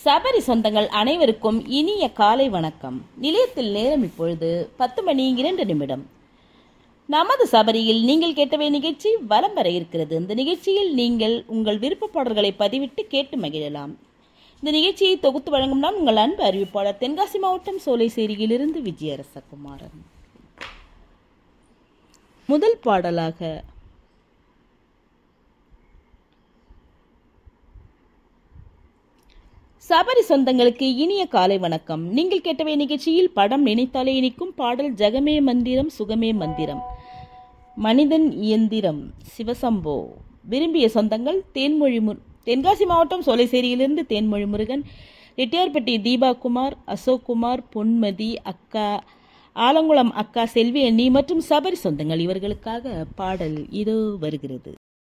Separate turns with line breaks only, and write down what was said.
சபரி சொந்தங்கள் அனைவருக்கும் இனிய காலை வணக்கம் நிலையத்தில் நேரம் இப்பொழுது பத்து மணி இரண்டு நிமிடம் நமது சபரியில் நீங்கள் கேட்டவை நிகழ்ச்சி வலம் வர இருக்கிறது இந்த நிகழ்ச்சியில் நீங்கள் உங்கள் விருப்ப பாடல்களை பதிவிட்டு கேட்டு மகிழலாம் இந்த நிகழ்ச்சியை தொகுத்து வழங்கும் நான் உங்கள் அன்பு அறிவிப்பாளர் தென்காசி மாவட்டம் சோலைசேரியிலிருந்து விஜயரசகுமாரன் முதல் பாடலாக சபரி சொந்தங்களுக்கு இனிய காலை வணக்கம் நீங்கள் கேட்டவை நிகழ்ச்சியில் படம் நினைத்தாலே இனிக்கும் பாடல் ஜெகமே மந்திரம் சுகமே மந்திரம் மனிதன் இயந்திரம் சிவசம்போ விரும்பிய சொந்தங்கள் தேன்மொழி மு தென்காசி மாவட்டம் சோலைசேரியிலிருந்து தேன்மொழி முருகன் ரெட்டியார்பட்டி தீபா குமார் அசோக் குமார் பொன்மதி அக்கா ஆலங்குளம் அக்கா செல்வி அண்ணி மற்றும் சபரி சொந்தங்கள் இவர்களுக்காக பாடல் இதோ வருகிறது